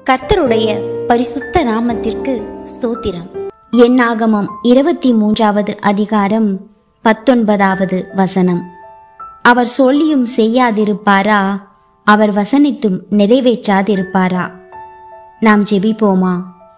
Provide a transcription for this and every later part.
கர்த்தருடைய பரிசுத்த நாமத்திற்கு ஸ்தோத்திரம் எண்ணாகமம் இருபத்தி மூன்றாவது அதிகாரம் பத்தொன்பதாவது வசனம் அவர் சொல்லியும் செய்யாதிருப்பாரா அவர் வசனித்தும் நிறைவேற்றாதிருப்பாரா நாம் ஜெபிப்போமா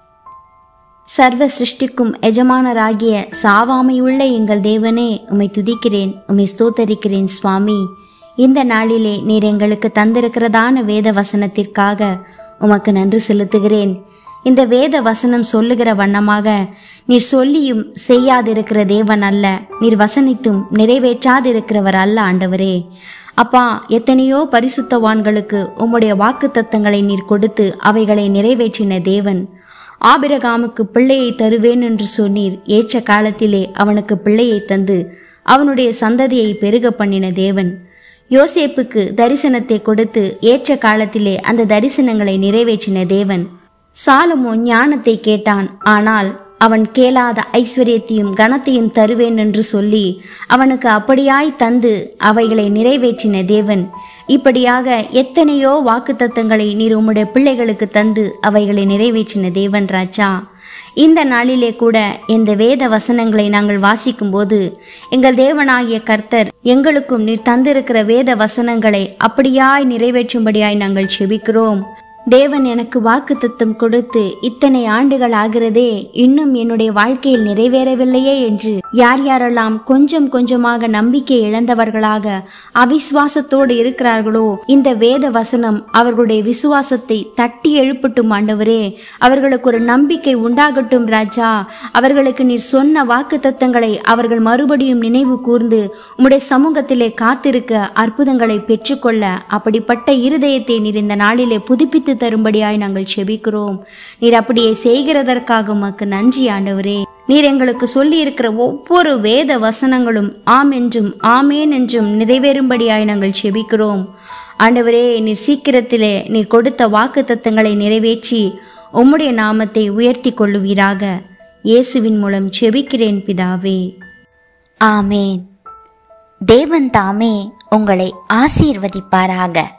சர்வ சிருஷ்டிக்கும் எஜமானராகிய சாவாமையுள்ள எங்கள் தேவனே உம்மை துதிக்கிறேன் உம்மை ஸ்தோத்தரிக்கிறேன் சுவாமி இந்த நாளிலே நீர் எங்களுக்கு தந்திருக்கிறதான வேத வசனத்திற்காக உமக்கு நன்றி செலுத்துகிறேன் இந்த வேத வசனம் சொல்லுகிற வண்ணமாக நீர் சொல்லியும் செய்யாதிருக்கிற தேவன் அல்ல நீர் வசனித்தும் நிறைவேற்றாதிருக்கிறவர் அல்ல ஆண்டவரே அப்பா எத்தனையோ பரிசுத்தவான்களுக்கு உம்முடைய வாக்கு நீர் கொடுத்து அவைகளை நிறைவேற்றின தேவன் ஆபிரகாமுக்கு பிள்ளையை தருவேன் என்று சொன்னீர் ஏற்ற காலத்திலே அவனுக்கு பிள்ளையை தந்து அவனுடைய சந்ததியை பெருக பண்ணின தேவன் யோசேப்புக்கு தரிசனத்தை கொடுத்து ஏற்ற காலத்திலே அந்த தரிசனங்களை நிறைவேற்றின தேவன் சாலமோன் ஞானத்தை கேட்டான் ஆனால் அவன் கேளாத ஐஸ்வர்யத்தையும் கனத்தையும் தருவேன் என்று சொல்லி அவனுக்கு அப்படியாய் தந்து அவைகளை நிறைவேற்றின தேவன் இப்படியாக எத்தனையோ வாக்குத்தத்தங்களை நீர் உம்முடைய பிள்ளைகளுக்கு தந்து அவைகளை நிறைவேற்றின தேவன் ராஜா இந்த நாளிலே கூட இந்த வேத வசனங்களை நாங்கள் வாசிக்கும்போது எங்கள் தேவனாகிய கர்த்தர் எங்களுக்கும் நீர் தந்திருக்கிற வேத வசனங்களை அப்படியாய் நிறைவேற்றும்படியாய் நாங்கள் செபிக்கிறோம் தேவன் எனக்கு வாக்குத்தத்தம் கொடுத்து இத்தனை ஆண்டுகள் ஆகிறதே இன்னும் என்னுடைய வாழ்க்கையில் நிறைவேறவில்லையே என்று யார் யாரெல்லாம் கொஞ்சம் கொஞ்சமாக நம்பிக்கை இழந்தவர்களாக அவிசுவாசத்தோடு இருக்கிறார்களோ இந்த வேத வசனம் அவர்களுடைய விசுவாசத்தை தட்டி எழுப்பட்டும் ஆண்டவரே அவர்களுக்கு ஒரு நம்பிக்கை உண்டாகட்டும் ராஜா அவர்களுக்கு நீர் சொன்ன வாக்குத்தத்தங்களை அவர்கள் மறுபடியும் நினைவு கூர்ந்து உம்முடைய சமூகத்திலே காத்திருக்க அற்புதங்களை பெற்றுக்கொள்ள அப்படிப்பட்ட இருதயத்தை நீர் இந்த நாளிலே புதுப்பித்து தரும்படியாய் நாங்கள் செபிக்கிறோம் நீர் அப்படியே செய்கிறதற்காக உமக்கு நன்றி ஆண்டவரே நீர் எங்களுக்கு சொல்லி இருக்கிற ஒவ்வொரு வேத வசனங்களும் ஆம் என்றும் ஆமேன் என்றும் நிறைவேறும்படியாய் நாங்கள் செபிக்கிறோம் ஆண்டவரே நீர் சீக்கிரத்திலே நீர் கொடுத்த வாக்கு தத்தங்களை நிறைவேற்றி உம்முடைய நாமத்தை உயர்த்தி கொள்ளுவீராக இயேசுவின் மூலம் செபிக்கிறேன் பிதாவே ஆமேன் தேவன் தாமே உங்களை ஆசீர்வதிப்பாராக